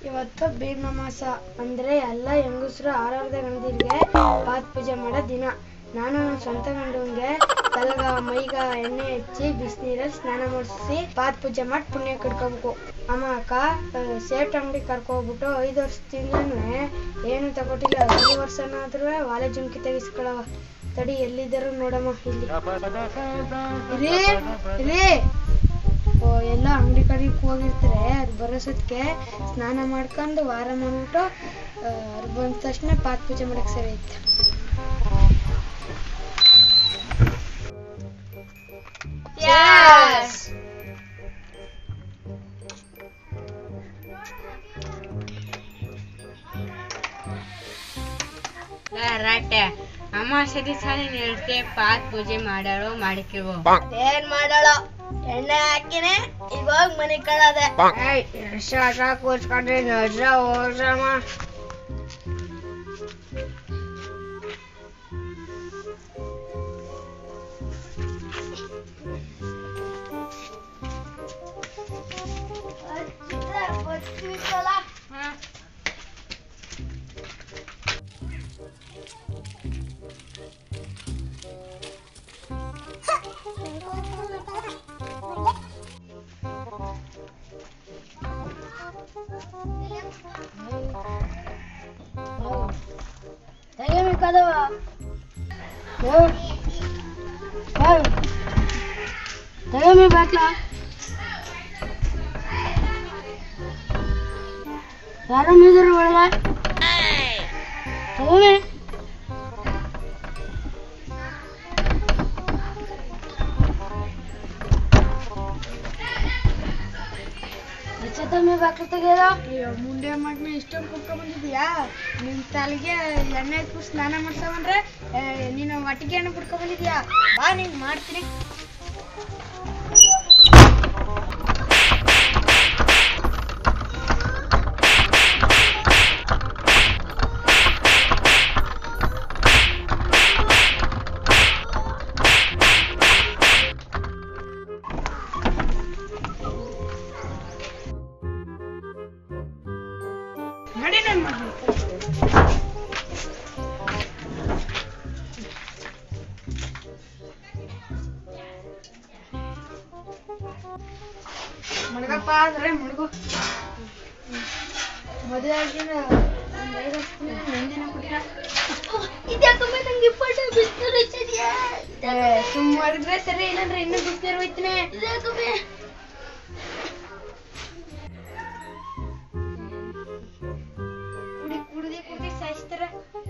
ಇವತ್ತು ಭೀಮ ಮಾಸ ಅಂದ್ರೆ ಎಲ್ಲ ಹೆಂಗಸರು ಆರಾಧನೆ ಗಂಡದಿರಿಗೆ ಪಾತ್ ಪೂಜೆ ಮಾಡೋ ದಿನ ನಾನು ನನ್ನ ಸ್ವಂತ ಗಂಡಂಗೆ ತಲೆಗ ಮೈಗ ಎಣ್ಣೆ ಹಚ್ಚಿ ಬಿಸಿನೀರಲ್ಲಿ ಸ್ನಾನ ಮಾಡಿಸಿ ಪಾತ್ ಪೂಜೆ ಮಾಡಿ ಪುಣ್ಯ ಕಟ್ಕೋಬೇಕು ಅಮ್ಮ ಅಕ್ಕ ಸೇಫ್ಟ್ ಅಂಗಡಿ ಕರ್ಕೋಗ್ಬಿಟ್ಟು ಐದು ವರ್ಷದಿಂದನೂ ಏನು ತಗೊಟ್ಟಿಲ್ಲ ಈ ವರ್ಷನಾದ್ರೂ ವಾಲೆ ಜುಮ್ಕಿ ತೆಗಿಸ್ಕೊಳವ ತಡಿ ಎಲ್ಲಿದ್ದರು ನೋಡಮ್ಮ ಇಲ್ಲಿ ಇರಿ ಇರಿ ಓ ಎಲ್ಲ ಅಂಗಡಿ ಕಡೆಗೆ ಹೋಗಿರ್ತಾರೆ ಅದು ಬರೋಸತ್ಗೆ ಸ್ನಾನ ಮಾಡ್ಕೊಂಡು ವಾರ ಮಾಡ್ಬಿಟ್ಟು ಅವ್ರು ಬಂದ ತಕ್ಷಣ ಪಾತ್ ಪೂಜೆ ಮಾಡಕ್ ಸರಿ ಐತೆ ರಾಟೆ ಅಮಾವಾಸ್ಯೆ ದಿವಸ ನಿಲ್ತೆ ಪಾತ್ ಪೂಜೆ ಮಾಡಾಳು ಮಾಡಿಕಿವು ಏನ್ ಮಾಡಲ್ಲ ಎಣ್ಣೆ ಹಾಕಿನೇ ಇವಾಗ ಮನೆ ಕಳದೆ ಕೂರ್ಸ್ಕೊಂಡ್ರೆ ನಜ್ರ ಹೋದ್ರಮ್ಮ ತೆಗೆಮಿ ಕದವ ತೆಗೆಮಿ ಬಾಕ್ಲ ಯಾರ ಮೀದರು ಒಳಗ ತೆಗೆಮಿ ಎಚ್ಚತ್ತಮ್ಮಿ ಬಾಕ್ಲ ತೆಗೆದ ಅಯ್ಯೋ ಮುಂದೆ ಮಗ್ನ ಇಷ್ಟೊಂದು ಕುತ್ಕೊಂಡ್ ಬಂದಿದ್ಯಾ ನಿನ್ ತಲೆಗೆ ಎಣ್ಣೆ ಹಚ್ಬಿಟ್ಟು ಸ್ನಾನ ಮಾಡ್ಸವಂದ್ರೆ ನೀನು ಒಟ್ಟಿಗೆ ಎಣ್ಣೆ ಕುಡ್ಕೊಂಡ್ ಬಂದಿದ್ಯಾ ಬಾ ನೀನ್ ಮಾಡ್ತೀನಿ ನಡಿ ನನ್ ಮಗ್ನ ಮಡ್ಗಪ್ಪ ಆದ್ರೆ ಮಡ್ಗು ಮದುವೆ ಆಗಿನ ಒಂದ್ ಐದು ವರ್ಷದಿಂದ ನಂದಿನ ಕೊಟ್ಟಿಲ್ಲ ಸುಮ್ಮ ಮಾಡಿದ್ರೆ ಸರಿ ಇಲ್ಲಂದ್ರೆ ಇನ್ನೂ ಬಿಸಿನೀರು ಹೋಯ್ತೀನಿ ಕುಡಿ ಕುಡ್ದಿ ಕುಡ್ದಿ ಸಾಯಿಸ್ತಾರ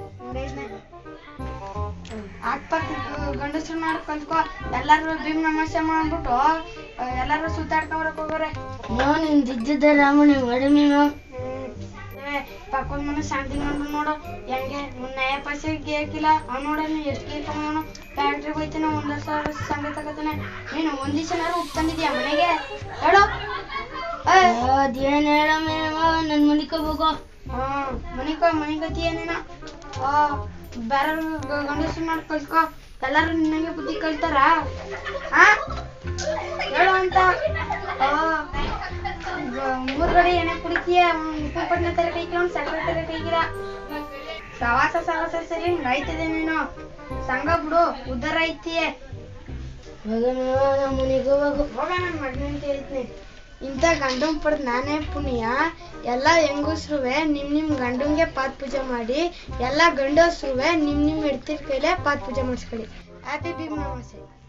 ಹಾಕ್ಬೇಕು ಗಂಡಸ್ರು ಮಾಡಿ ಕಲ್ತ್ಕೊ ಎಲ್ಲಾರು ಭೀಮ್ ನಮಸ್ತೆ ಮಾಡ್ಬಿಟ್ಟು ಆ, ಎಲ್ಲಾರು ಸುತ್ತಾಡ್ಕೊಂಬರಕ್ ಹೋಗೋರೆ ನಿನ್ ದಿದ್ದಿದ್ದ ರಾಮಣಿ ಮಾಡಿ ನೀನು ಪಕ್ಕದ ಮನೆ ಶಾಂತಿ ಮಾಡ್ಬಿಟ್ಟು ನೋಡು ಹೆಂಗೆ ಒಂದ್ ನಯ ಪೈಸೆ ಗೇಕಿಲ್ಲ ಅವ್ನು ನೋಡೋಣ ಎಷ್ಟು ಗೇಕೊಂಬನು ಫ್ಯಾಕ್ಟ್ರಿಗೆ ಹೋಯ್ತಾನೆ ಒಂದೂವರೆ ಸಾವಿರ ಸಂಡೆ ತಗೋತಾನೆ ನೀನು ಒಂದ್ ದಿವಸ ಉಪ್ಪು ತಂದಿದ್ಯಾ ಮನೆಗೆ ಹೇಳು ಏಯ್, ಅದೇನ್ ಹೇಳಮ್ಮ ನನ್ ಮನಿಕೋಬೇಕು ಹಾ ಮನಿಕೋ ಮನಿಗತಿ ಏನೇನ ಆ ಬೇರೆ ಗಂಡಸರು ಮಾಡಿ ಕಲ್ತ್ಕೊ ಎಲ್ಲಾರು ನಿನ್ನಂಗೆ ಬುದ್ಧಿ ಕಲ್ತಾರ ಆ ಹೇಳು ಅಂತ ಆ, ಗ- ಮೂರ್ ಕಡೆ ಏನೇ ಕುಡಿತೀಯ ಉಪ್ಪು ಪಟ್ನ ತರ ಕೈಕೊಂಡು ಸಕ್ಕರೆ ತರ ಕೈಗಿರ ಸವಾಸ ಸವಾಸ ಸರಿ ಹಿಂಗ್ ಆಯ್ತದೆ ನೀನು ಸಂಘ ಬಿಡು ಉದ್ದಾರ ಐತಿಯೇ ನಮ್ಮ ಮನಿಕೋಬೇಕು ಹೋಗ ನನ್ನ ಮಗನ ಅಂತ ಹೇಳ್ತೀನಿ ಇಂಥ ಗಂಡನ್ ಪಡೆದ್ ನಾನೇ ಪುಣ್ಯ ಎಲ್ಲ ಹೆಂಗಸ್ರುವೆ ನಿಮ್ ನಿಮ್ ಗಂಡಂಗೆ ಪಾತ್ ಪೂಜೆ ಮಾಡಿ ಎಲ್ಲ ಗಂಡಸ್ರುವೆ ನಿಮ್ ನಿಮ್ ಹೆಡ್ತಿರ್ ಕೈಲೇ ಪಾತ್ ಪೂಜೆ ಮಾಡಿಸ್ಕೊಳ್ಳಿ ಹ್ಯಾಪಿ ಭೀಮ್ ನಮಸ್ತೆ